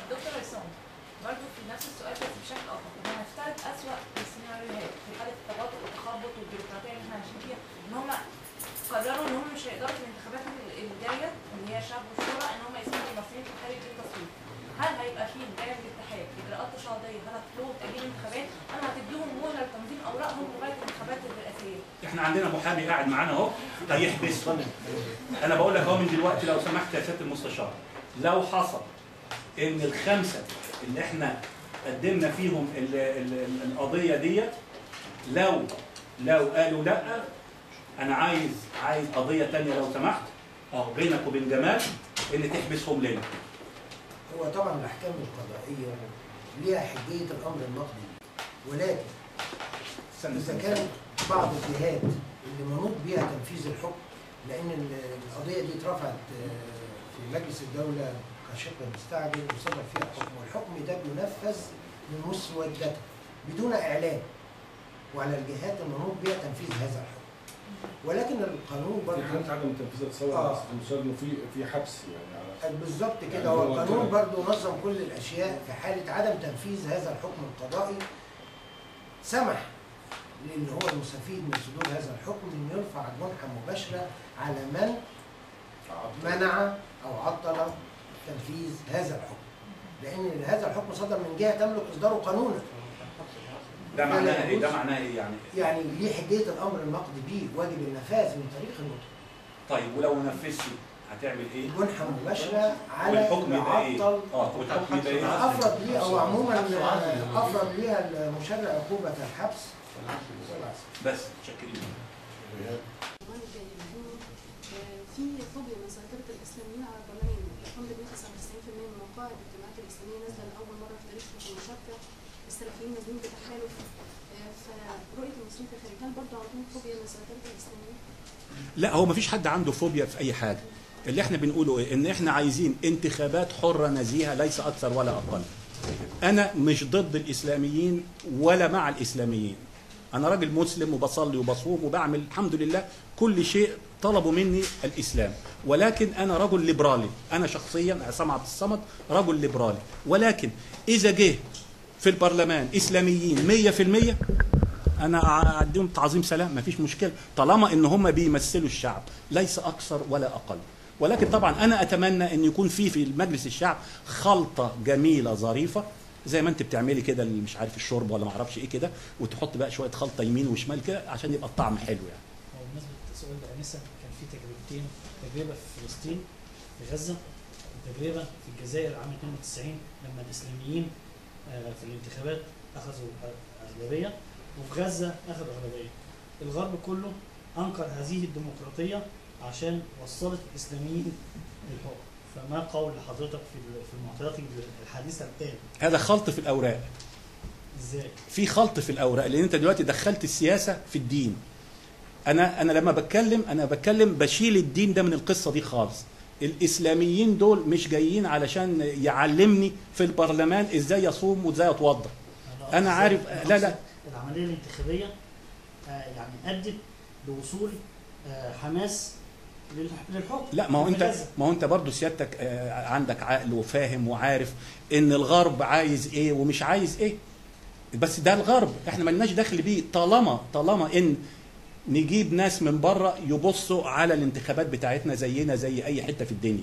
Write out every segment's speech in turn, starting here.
دكتور عصام برضه في نفس السؤال بس بشكل اخر طب هنفترض اسوء السيناريوهات في حاله التباطؤ والتخبط والبيروقراطيه اللي احنا عايشين فيها ان هم قرروا ان هم مش هيقدروا في الانتخابات الجايه اللي هي شعب وشورى ان هم يسمحوا للمصريين في الخارج بالتصويت هل هيبقى في بدايه من الاتحاد اجراءات تشاطئيه هل هتطلبوا تاجيل الانتخابات ام هتديهم مهله لتنظيم اوراقهم لغايه الانتخابات الرئاسيه؟ احنا عندنا محامي قاعد معانا اهو هيحبسهم انا بقول لك اهو من دلوقتي لو سمحت يا سياده المستشار لو حصل ان الخمسه اللي احنا قدمنا فيهم ال ال ال القضيه ديت لو لو قالوا لا انا عايز عايز قضيه تانية لو سمحت اه بينك وبين جمال ان تحبسهم لنا هو طبعا الاحكام القضائيه ليها حجيه الامر النقدي ولكن استنى اذا استنى كان بعض الجهات اللي منوط بها تنفيذ الحكم لان ال- القضيه دي اترفعت آه، في مجلس الدوله كشق مستعجل وصدر فيها حكم والحكم ده بينفذ بمسودته بدون اعلان وعلى الجهات المنوط بها تنفيذ هذا الحكم ولكن القانون في حالة برضه عدم تنفيذ التصور آه. على المشاهد انه في في حبس يعني على بالظبط يعني كده هو هو القانون كده. برضه نظم كل الاشياء في حاله عدم تنفيذ هذا الحكم القضائي سمح للي هو المستفيد من صدور هذا الحكم ان يرفع جنحه مباشره على من منع او عطل تنفيذ هذا الحكم لان هذا الحكم صدر من جهه تملك اصداره قانونا ده معناه ايه ده معناه ايه يعني يعني ليه حجيه الامر النقدي به واجب النفاذ من طريق النطق طيب ولو ما نفذش هتعمل ايه جنحه مباشره على والحكم اللي يبقى ايه عطل اه والحكم يبقى ايه افرض ليه او عموما افرض ليها المشرع عقوبه الحبس بس شكرين العنوان الجاي لانه آه، في فوبيا من سيطره الاسلاميين على البرلمان الارقام بتقول 99% من مقاعد الاجتماعات الاسلاميه نازله لاول مره في تاريخهم في المشاركه السلفيين نازلين بتحالف آه، فرؤيه المسلمين في الخارج هل برضه عندهم فوبيا من سيطره الاسلاميين؟ لا هو مفيش حد عنده فوبيا في اي حاجه اللي احنا بنقوله ايه ان احنا عايزين انتخابات حره نزيهه ليس اكثر ولا اقل انا مش ضد الاسلاميين ولا مع الاسلاميين انا راجل مسلم وبصلي وبصوم وبعمل الحمد لله كل شيء طلبوا مني الاسلام ولكن انا رجل ليبرالي انا شخصيا عصام عبد الصمد رجل ليبرالي ولكن اذا جه في البرلمان اسلاميين 100% انا اعديهم تعظيم سلام مفيش مشكله طالما ان هم بيمثلوا الشعب ليس اكثر ولا اقل ولكن طبعا انا اتمنى ان يكون في في مجلس الشعب خلطه جميله ظريفه زي ما انت بتعملي كده اللي مش عارف الشرب ولا ما اعرفش ايه كده وتحط بقى شويه خلطه يمين وشمال كده عشان يبقى الطعم حلو يعني هو بمناسبة سؤال الأنسة كان في تجربتين تجربة في فلسطين في غزة وتجربة في الجزائر عام 92 لما الإسلاميين آه، في الانتخابات أخذوا أغلبية وفي غزة أخذوا أغلبية الغرب كله أنكر هذه الديمقراطية عشان وصلت الإسلاميين للحكم فما قول حضرتك في في المعطيات الحديثة الآن هذا خلط في الاوراق إزاي؟ في خلط في الاوراق لان انت دلوقتي دخلت السياسه في الدين انا انا لما بتكلم انا بتكلم بشيل الدين ده من القصه دي خالص الاسلاميين دول مش جايين علشان يعلمني في البرلمان ازاي اصوم وازاي اتوضا أنا أقصد- عارف- لا، لا. أقصد العمليه الانتخابيه آه، يعني ادت لوصول آه، حماس للح- للحكم لا ما هو في انت غزة. ما هو انت برضه سيادتك آه، عندك عقل وفاهم وعارف ان الغرب عايز ايه ومش عايز ايه بس ده الغرب احنا ملناش دخل بيه طالما طالما ان نجيب ناس من بره يبصوا على الانتخابات بتاعتنا زينا زي اي حته في الدنيا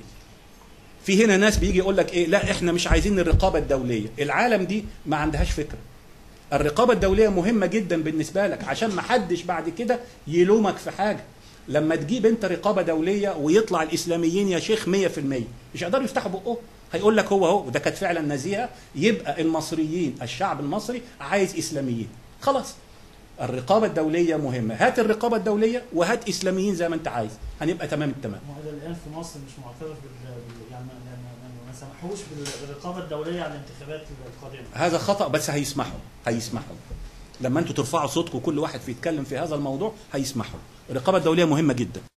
في هنا ناس بيجي يقول لك ايه لا احنا مش عايزين الرقابه الدوليه العالم دي ما عندهاش فكره الرقابه الدوليه مهمه جدا بالنسبه لك عشان ما حدش بعد كده يلومك في حاجه لما تجيب انت رقابه دوليه ويطلع الاسلاميين يا شيخ 100% مش هيقدروا يفتحوا بقهم هيقول لك هو اهو وده كانت فعلا نزيهه يبقى المصريين الشعب المصري عايز اسلاميين خلاص الرقابه الدوليه مهمه هات الرقابه الدوليه وهات اسلاميين زي ما انت عايز هنبقى تمام التمام ما هو ده الان في مصر مش معترف بال بال- يعني ما- ما- ما- ما سمحوش بال- بالرقابه الدوليه على الانتخابات القادمه هذا خطا بس هيسمحوا هيسمحوا لما انتوا ترفعوا صوتكم كل واحد في يتكلم في هذا الموضوع هيسمحوا الرقابه الدوليه مهمه جدا